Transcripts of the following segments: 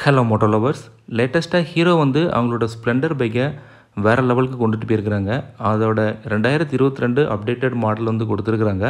hello moto lovers லேட்டஸ்ட்டாக Hero வந்து அவங்களோட ஸ்ப்ளெண்டர் பைக்கை வேறு லெவலுக்கு கொண்டுட்டு போயிருக்கிறாங்க அதோட ரெண்டாயிரத்தி இருபத்தி ரெண்டு அப்டேட்டட் மாடல் வந்து கொடுத்துருக்குறாங்க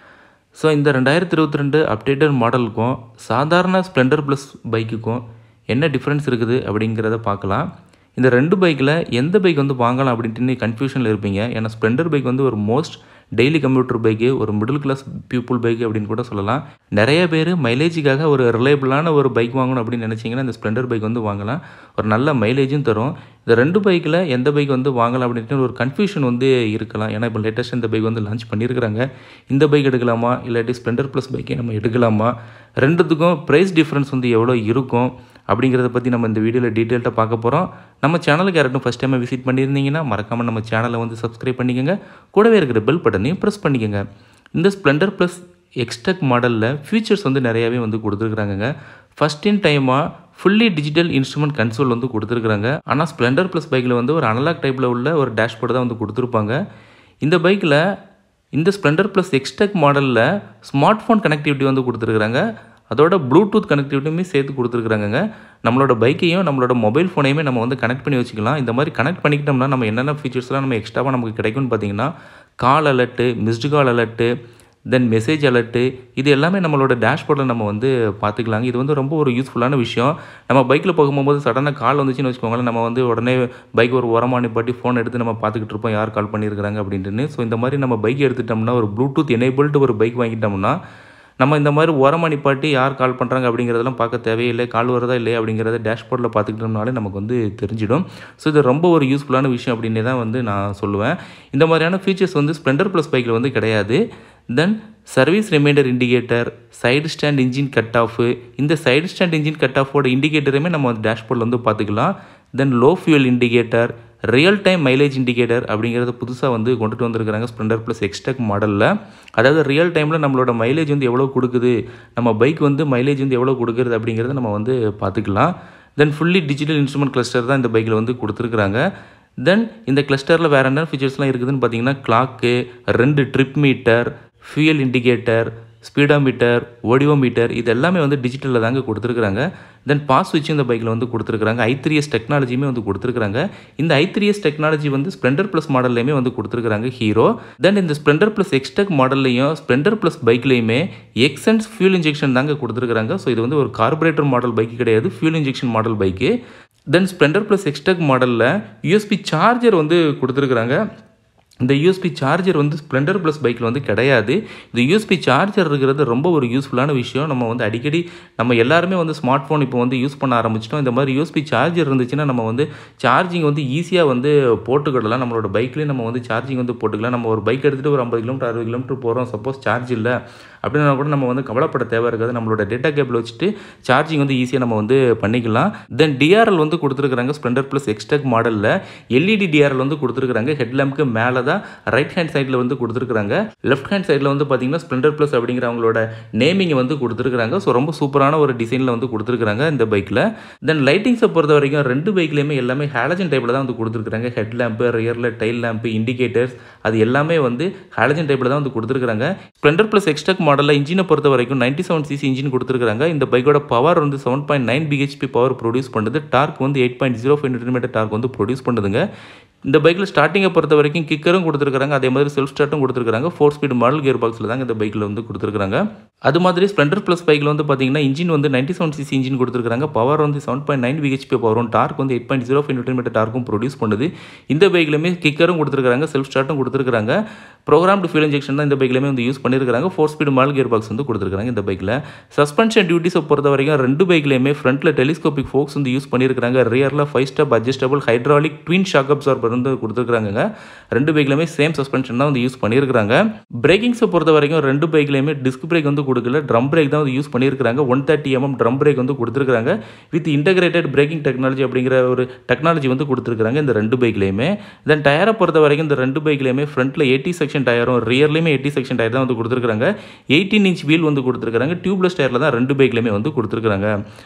ஸோ இந்த ரெண்டாயிரத்தி இருபத்தி ரெண்டு அப்டேட்டட் மாடலுக்கும் சாதாரண ஸ்ப்ளெண்டர் ப்ளஸ் பைக்குக்கும் என்ன டிஃப்ரென்ஸ் இருக்குது அப்படிங்கிறத பார்க்கலாம் இந்த ரெண்டு பைக்கில் எந்த பைக் வந்து வாங்கலாம் அப்படின்ட்டு கன்ஃபியூஷனில் இருப்பீங்க ஏன்னா ஸ்ப்ளெண்டர் பைக் வந்து ஒரு மோஸ்ட் டெய்லி கம்ப்யூட்டர் பைக்கு ஒரு மிடில் கிளாஸ் பீப்புள் பைக் அப்படின்னு கூட சொல்லலாம் நிறைய பேர் மைலேஜுக்காக ஒரு ரிலையபிளான ஒரு பைக் வாங்கணும் அப்படின்னு நினச்சிங்கன்னா இந்த ஸ்ப்ளெண்டர் பைக் வந்து வாங்கலாம் ஒரு நல்ல மைலேஜும் தரும் இந்த ரெண்டு பைக்கில் எந்த பைக் வந்து வாங்கலாம் அப்படின்ட்டு ஒரு கன்ஃபியூஷன் வந்து இருக்கலாம் ஏன்னா இப்போ லேட்டஸ்ட் இந்த பைக் வந்து லான்ச் பண்ணியிருக்கிறாங்க இந்த பைக் எடுக்கலாமா இல்லாட்டி ஸ்ப்ளெண்டர் ப்ளஸ் பைக்கை நம்ம எடுக்கலாமா ரெண்டுத்துக்கும் ப்ரைஸ் டிஃப்ரென்ஸ் வந்து எவ்வளோ இருக்கும் அப்படிங்கிறத பற்றி நம்ம இந்த வீடியோவில் டீட்டெயில்டாக பார்க்க போகிறோம் நம்ம சேனலுக்கு யாராட்டும் ஃபஸ்ட் டைம் விசிட் பண்ணியிருந்தீங்கன்னா மறக்காமல் நம்ம சேனலை வந்து சப்ஸ்கிரைப் பண்ணிக்கோங்க கூடவே இருக்கிற பெல் பட்டனையும் ப்ரெஸ் பண்ணிக்கோங்க இந்த ஸ்ப்ளெண்டர் ப்ளஸ் எக்ஸ்டெக் மாடலில் ஃபீச்சர்ஸ் வந்து நிறையாவே வந்து கொடுத்துருக்குறாங்கங்க ஃபஸ்ட் இன் டைமாக ஃபுல்லி டிஜிட்டல் இன்ஸ்ட்ருமெண்ட் கன்சோல் வந்து கொடுத்துருக்குறாங்க ஆனால் ஸ்ப்ளெண்டர் ப்ளஸ் பைக்கில் வந்து ஒரு அனலாக் டைப்பில் உள்ள ஒரு டேஷ்போர்டு தான் வந்து கொடுத்துருப்பாங்க இந்த பைக்கில் இந்த ஸ்ப்ளெண்டர் ப்ளஸ் எக்ஸ்டெக் மாடலில் ஸ்மார்ட் ஃபோன் கனெக்டிவிட்டி வந்து கொடுத்துருக்குறாங்க அதோட ப்ளூடூத் கனெக்டிவிட்டியுமே சேர்த்து கொடுத்துருக்குறாங்க நம்மளோட பைக்கையும் நம்மளோட மொபைல் ஃபோனையுமே நம்ம வந்து கனெக்ட் பண்ணி வச்சுக்கலாம் இந்த மாதிரி கனெக்ட் பண்ணிக்கிட்டோம்னா நம்ம என்னென்ன ஃபீச்சர்ஸ்லாம் நம்ம எக்ஸ்ட்ராவாக நமக்கு கிடைக்கும்னு பார்த்தீங்கன்னா call alert missed call alert then message alert இது எல்லாமே நம்மளோட டேஷ்போர்டில் நம்ம வந்து பார்த்துக்கலாங்க இது வந்து ரொம்ப ஒரு யூஸ்ஃபுல்லான விஷயம் நம்ம பைக்கில் போகும்போது சடனாக கால் வந்துச்சுன்னு வச்சுக்கோங்களேன் நம்ம வந்து உடனே பைக் ஒரு உரமாக நிப்பாட்டி ஃபோன் எடுத்து நம்ம பார்த்துக்கிட்டு இருப்போம் யார் கால் பண்ணியிருக்கிறாங்க அப்படின்ட்டு ஸோ இந்த மாதிரி நம்ம பைக் எடுத்துட்டோம்னா ஒரு ப்ளூடூத் எனேபிள்டு ஒரு பைக் வாங்கிட்டோம்னா நம்ம இந்த மாதிரி ஓரமாக நிப்பாட்டி யார் கால் பண்ணுறாங்க அப்படிங்கிறதெல்லாம் பார்க்க தேவையில்லை கால் வருதா இல்லை அப்படிங்கிறத டேஷ்போர்டில் பார்த்துக்கிட்டோம்னாலே நமக்கு வந்து தெரிஞ்சிடும் ஸோ இது ரொம்ப ஒரு யூஸ்ஃபுல்லான விஷயம் அப்படின்னே தான் வந்து நான் சொல்லுவேன் இந்த மாதிரியான ஃபீச்சர்ஸ் வந்து ஸ்ப்ளெண்டர் ப்ளஸ் பைக்கில் வந்து கிடையாது then service reminder indicator side stand engine cut off இந்த சைடு ஸ்டாண்ட் இன்ஜின் கட் ஆஃபோட இண்டிகேட்டருமே நம்ம வந்து டேஷ்போர்டில் வந்து பார்த்துக்கலாம் then low fuel indicator real time mileage indicator அப்படிங்கிறத புதுசாக வந்து கொண்டுட்டு வந்திருக்கிறாங்க ஸ்ப்ளெண்டர் ப்ளஸ் எக்ஸ்டெக் மாடலில் அதாவது ரியல் டைமில் நம்மளோட மைலேஜ் வந்து எவ்வளோ கொடுக்குது நம்ம பைக் வந்து மைலேஜ் வந்து எவ்வளோ கொடுக்குறது அப்படிங்கிறத நம்ம வந்து பார்த்துக்கலாம் then fully digital instrument cluster தான் இந்த பைக்கில் வந்து கொடுத்துருக்குறாங்க தென் இந்த கிளஸ்டரில் வேறு என்ன ஃபீச்சர்ஸ்லாம் இருக்குதுன்னு பார்த்தீங்கன்னா கிளாக்கு ரெண்டு trip meter fuel indicator speedometer odometer இது எல்லாமே வந்து டிஜிட்டலில் தாங்க கொடுத்துருக்குறாங்க தென் பாஸ் சுவிட்ச் இந்த பைக்கில் வந்து கொடுத்துருக்குறாங்க ஐ த்ரீ எஸ் டெக்னாலஜியுமே வந்து கொடுத்துருக்குறாங்க இந்த ஐ த்ரீ எஸ் டெக்னாலஜி வந்து ஸ்ப்ளெண்டர் ப்ளஸ் மாடல்லையுமே வந்து கொடுத்துருக்குறாங்க ஹீரோ தென் இந்த ஸ்ப்ளெண்டர் ப்ளஸ் எக்ஸ்டெக் மாடல்லையும் ஸ்ப்ளெண்டர் ப்ளஸ் பைக்லையுமே எக்ஸன்ஸ் ஃபியூல் இன்ஜெக்ஷன் தாங்க கொடுத்துருக்குறாங்க ஸோ இது வந்து ஒரு கார்பரேட்டர் மாடல் பைக்கு கிடையாது fuel injection model bike then Splendor plus Xtec மாடலில் யூஎஸ்பி சார்ஜர் வந்து கொடுத்துருக்குறாங்க இந்த யூஎஸ்பி சார்ஜர் வந்து ஸ்ப்ளெண்டர் ப்ளஸ் பைக்கில் வந்து கிடையாது இந்த யூஎஸ்பி சார்ஜர் இருக்கிறது ரொம்ப ஒரு யூஸ்ஃபுல்லான விஷயம் நம்ம வந்து அடிக்கடி நம்ம எல்லாருமே வந்து ஸ்மார்ட் ஃபோன் இப்போ வந்து யூஸ் பண்ண ஆரம்பிச்சிட்டோம் இந்த மாதிரி யூஎஸ்பி சார்ஜர் இருந்துச்சுன்னா நம்ம வந்து சார்ஜிங் வந்து ஈஸியாக வந்து போட்டுக்கிடலாம் நம்மளோட பைக்லேயும் நம்ம வந்து சார்ஜிங் வந்து போட்டுக்கலாம் நம்ம ஒரு பைக் எடுத்துகிட்டு ஒரு ஐம்பது கிலோமீட்டர் அறுபது கிலோமீட்டர் போகிறோம் சப்போஸ் சார்ஜ் இல்லை அப்படின்னா கூட நம்ம வந்து கவலைப்பட தேவை இருக்காது நம்மளோட டேட்டா கேபிள் வச்சுட்டு சார்ஜிங் வந்து ஈஸியாக நம்ம வந்து பண்ணிக்கலாம் தென் டிஆர்எல் வந்து கொடுத்துருக்குறாங்க ஸ்ப்ளெண்டர் ப்ளஸ் எக்ஸ்டெக் மாடலில் எல்இடி டிஆர்எல் வந்து கொடுத்துருக்குறாங்க ஹெட்லாம்ப்க்கு மேலே தான் ரைட் ஹேண்ட் சைடில் வந்து கொடுத்துருக்குறாங்க லெஃப்ட் ஹேண்ட் சைடில் வந்து பார்த்தீங்கன்னா ஸ்ப்ளெண்டர் ப்ளஸ் அப்படிங்கிற அவங்களோட நேமிங்கை வந்து கொடுத்துருக்குறாங்க ஸோ ரொம்ப சூப்பரான ஒரு டிசைனில் வந்து கொடுத்துருக்குறாங்க இந்த பைக்கில் தென் லைட்டிங்ஸை பொறுத்த வரைக்கும் ரெண்டு பைக்லேயுமே எல்லாமே ஹாலஜன் டைப்பில் தான் வந்து கொடுத்துருக்குறாங்க ஹெட் லேம்ப்பு ரியரில் டைல் லேம்ப்பு இண்டிகேட்டர்ஸ் அது எல்லாமே வந்து ஹாலஜன் டைப்பில் தான் வந்து கொடுத்துருக்குறாங்க ஸ்ப்ளெண்டர் ப்ளஸ் எக்ஸ்டெக் மாடலில் இன்ஜினை பொறுத்த வரைக்கும் நைன்டி செவன் சிசி இன்ஜின் கொடுத்துருக்காங்க இந்த பைக்கோட பவர் வந்து seven point nine BHP power produce பண்ணுது டார்க் வந்து eight point zero five newton torque வந்து ப்ரொடியூஸ் பண்ணுதுங்க இந்த பைக்கில் ஸ்டார்டிங்கை பொறுத்த வரைக்கும் கிக்கரும் கொடுத்துருக்காங்க அதே மாதிரி செல்ஃப் ஸ்டார்ட்டும் கொடுத்துருக்காங்க ஃபோர் ஸ்பீட் மாடல் கியர் பாக்ஸில் தாங்க இந்த பைக்கில் வந்து கொடுத்துருக்காங்க அது மாதிரி ஸ்ப்ளெண்டர் ப்ளஸ் பைக்கில் வந்து பார்த்தீங்கன்னா இன்ஜின் வந்து நைன்டி செவன் சிசி இன்ஜின் கொடுத்துருக்காங்க பவர் வந்து செவன் பாயிண்ட் நைன் பிஹெச்பி பவரும் டார்க் வந்து eight point zero five newton meter டார்க்கும் ப்ரொடியூஸ் பண்ணுது இந்த பைக்லையுமே கிக்கரும் கொடுத்துருக்காங்க செல்ஃப் ஸ்டார்ட்டும் கொடுத்துருக்காங்க ப்ரோக்ராம்டு ஃபியூல் இன்ஜெக்ஷன் தான் இந்த பைக்லையுமே வந்து யூஸ் பண்ணியிருக்காங்க four speed model gear box வந்து கொடுத்துருக்காங்க இந்த பைக்கில் சஸ்பென்ஷன் டியூட்டிஸை பொறுத்த வரைக்கும் ரெண்டு பைக்லையுமே ஃப்ரண்ட்டில் டெலிஸ்கோபிக் ஃபோக்ஸ் வந்து யூஸ் பண்ணியிருக்காங்க ரியரில் five step adjustable hydraulic twin shock absorber வந்து கொடுத்துருக்காங்க ரெண்டு பைக்லையுமே சேம் சஸ்பென்ஷன் தான் வந்து யூஸ் பண்ணியிருக்காங்க பிரேக்கிங்ஸை பொறுத்த வரைக்கும் ரெண்டு பைக்லையுமே டிஸ்க் பிரேக் வந்து கொடுக்கல ட்ரம் பிரேக் தான் வந்து யூஸ் பண்ணியிருக்காங்க one thirty MM drum brake வந்து கொடுத்துருக்காங்க வித் இன்டகிரேட்டட் பிரேக்கிங் டெக்னாலஜி அப்படிங்கிற ஒரு டெக்னாலஜி வந்து கொடுத்துருக்காங்க இந்த ரெண்டு பைக்லையுமே தென் டயரை பொறுத்த வரைக்கும் இந்த ரெண்டு பைக்லையுமே ஃப்ரண்ட்டில் எயிட்டி செக்ஷன் டயரும் ரியர்லையுமே எயிட்டி செக்ஷன் டயர் தான் வந்து கொடுத்துருக்காங்க எயிட்டீன் இன்ச் வீல் வந்து கொடுத்துருக்காங்க டியூப்லெஸ் டயரில் தான் ரெண்டு பைக்லையுமே வந்து கொடுத்துருக்காங்க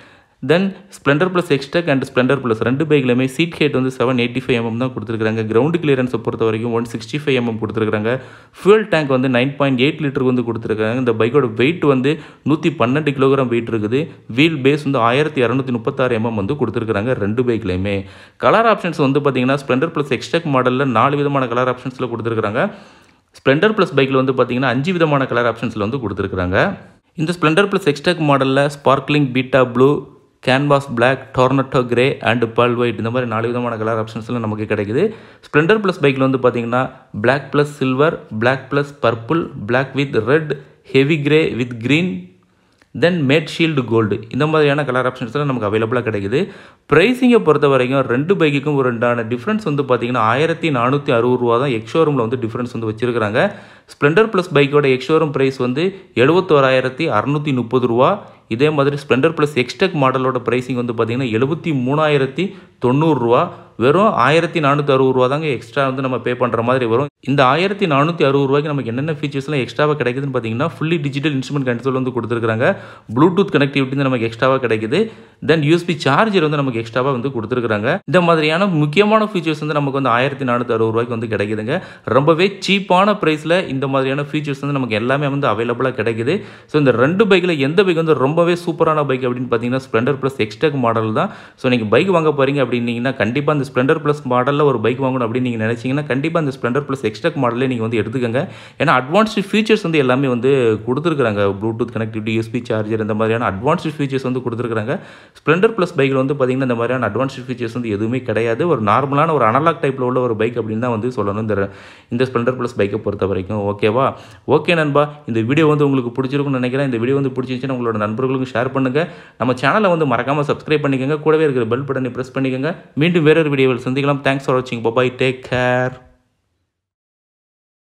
then Splendor plus Xtec and Splendor plus ரெண்டு பைக்லையுமே சீட் ஹைட் வந்து செவன் எயிட்டி ஃபைவ் எம்எம் தான் கொடுத்துருக்காங்க கிரவுண்ட் கிளியரன்ஸை பொறுத்த வரைக்கும் ஒன் சிக்ஸ்டி ஃபைவ் எம்எம் கொடுத்துருக்காங்க ஃபியூல் டேங்க் வந்து நைன் பாயிண்ட் எயிட் லிட்டருக்கு வந்து கொடுத்துருக்காங்க இந்த பைக்கோட வெயிட் வந்து நூற்றி பன்னெண்டு கிலோகிராம் வெயிட் இருக்குது வீல் பேஸ் வந்து ஆயிரத்தி இரநூத்தி முப்பத்தாறு எம்எம் வந்து கொடுத்துருக்காங்க ரெண்டு பைக்லையுமே கலர் ஆப்ஷன்ஸ் வந்து பார்த்தீங்கன்னா ஸ்ப்ளெண்டர் ப்ளஸ் எக்ஸ்டெக் மாடலில் நாலு விதமான கலர் ஆப்ஷன்ஸில் கொடுத்துருக்காங்க ஸ்ப்ளெண்டர் ப்ளஸ் பைக்கில் வந்து பார்த்தீங்கன்னா அஞ்சு விதமான கலர் ஆப்ஷன்ஸில் வந்து கொடுத்துருக்காங்க இந்த ஸ்ப்ளெண்டர் ப்ளஸ் எக்ஸ்டெக் மாடலில் sparkling beta blue canvas black tornado grey and pearl white இந்த மாதிரி நாலு விதமான கலர் ஆப்ஷன்ஸ்லாம் நமக்கு கிடைக்குது ஸ்ப்ளெண்டர் ப்ளஸ் பைக்கில் வந்து பார்த்தீங்கன்னா black plus silver black plus purple black with red heavy grey with green then matte shield gold இந்த மாதிரியான கலர் ஆப்ஷன்ஸ்லாம் நமக்கு அவைலபிளாக கிடைக்குது ப்ரைஸிங்கை பொறுத்த வரைக்கும் ரெண்டு பைக்குக்கும் ஒரு ரெண்டான டிஃப்ரென்ஸ் வந்து பார்த்தீங்கன்னா ஆயிரத்தி நானூற்றி அறுபது ரூபா தான் எக்ஷோரூமில் வந்து டிஃப்ரென்ஸ் வந்து வச்சிருக்காங்க ஸ்ப்ளெண்டர் ப்ளஸ் பைக்கோட எக்ஷோரூம் ப்ரைஸ் வந்து எழுபத்தோராயிரத்தி அறநூற்றி முப்பது ரூபா இதே மாதிரி ஸ்ப்ளெண்டர் ப்ளஸ் எக்ஸ்டெக் மாடலோட ப்ரைஸிங் வந்து பார்த்தீங்கன்னா எழுபத்தி மூணாயிரத்தி தொண்ணூறுரூவா வெறும் ஆயிரத்தி நானூற்றி அறுபது ரூபா தாங்க எக்ஸ்ட்ரா வந்து நம்ம பே பண்ணுற மாதிரி வரும் இந்த ஆயிரத்தி நானூற்றி அறுபது ரூபாய்க்கு நமக்கு என்னென்ன ஃபீச்சர்ஸ்லாம் எக்ஸ்ட்ராவாக கிடைக்குதுன்னு பார்த்தீங்கன்னா ஃபுல்லி டிஜிட்டல் இன்ஸ்ட்ருமெண்ட் கண்ட்ரோல் வந்து கொடுத்துருக்காங்க ப்ளூடூத் கனெக்டிவிட்டி வந்து நமக்கு எக்ஸ்ட்ராவாக கிடைக்குது தென் யூஎஸ்பி சார்ஜர் வந்து நமக்கு எக்ஸ்ட்ராவாக வந்து கொடுத்துருக்காங்க இந்த மாதிரியான முக்கியமான ஃபீச்சர்ஸ் வந்து நமக்கு வந்து ஆயிரத்தி நானூற்றி அறுபது ரூபாய்க்கு வந்து கிடைக்குதுங்க ரொம்பவே சீப்பான ப்ரைஸில் இந்த மாதிரியான ஃபீச்சர்ஸ் வந்து நமக்கு எல்லாமே வந்து அவைலபிளாக கிடைக்குது ஸோ இந்த ரெண்டு பைக்கில் எந்த பைக் வந்து ரொம்பவே சூப்பரான பைக் அப்படின்னு பார்த்தீங்கன்னா ஸ்ப்ளெண்டர் ப்ளஸ் எக்ஸ்டெக் மாடல் தான் ஸோ நீங்கள் பைக் வாங்க போகிறீங்க அப்படின்னீங்கன்னா கண்டிப்பாக அந்த ஸ்ப்ளெண்டர் ப்ளஸ் மாடலில் ஒரு பைக் வாங்கணும் அப்படின்னு நீங்கள் நினச்சிங்கன்னா கண்டிப்பாக அந்த ஸ்ப்ளெண்டர் ப்ளஸ் எக்ஸ்டெக் மாடலே நீங்கள் வந்து எடுத்துக்கோங்க ஏன்னா அட்வான்ஸ்டு ஃபீச்சர்ஸ் வந்து எல்லாமே வந்து கொடுத்துருக்காங்க ப்ளூடூத் கனெக்டிவிட்டி யூஎஸ்பி சார்ஜர் இந்த மாதிரியான அட்வான்ஸ்டு ஃபீச்சர்ஸ் வந்து கொடுத்துருக்காங்க ஸ்ப்ளெண்டர் ப்ளஸ் பைக்கில் வந்து பார்த்தீங்கன்னா இந்த மாதிரியான அட்வான்ஸ்டு ஃபீச்சர்ஸ் வந்து எதுவுமே கிடையாது ஒரு நார்மலான ஒரு அனலாக் டைப்பில் உள்ள ஒரு பைக் அப்படின்னு தான் வந்து சொல்லணும் இந்த இந்த ஸ்ப்ளெண்டர் ப்ளஸ் பைக்கை பொறுத்த வரைக்கும் ஓகேவா ஓகே நண்பா இந்த வீடியோ வந்து உங்களுக்கு பிடிச்சிருக்கும்னு நினைக்கிறேன் இந்த வீடியோ வந்து பிடிச்சிருந்துச்சுன்னா உங்களோட நண்பர்களுக்கும் ஷேர் பண்ணுங்கள் நம்ம சேனலை வந்து மறக்காமல் சப்ஸ்கிரைப் பண்ணிக்கோங்க கூடவே இருக்கிற பெல் பட்டனை ப்ரெஸ் பண்ணிக்கோங்க மீண்டும் வேறொரு வீடியோவில் சந்திக்கலாம் தேங்க்ஸ் ஃபார் வாட்சிங் பபாய் டேக் கேர்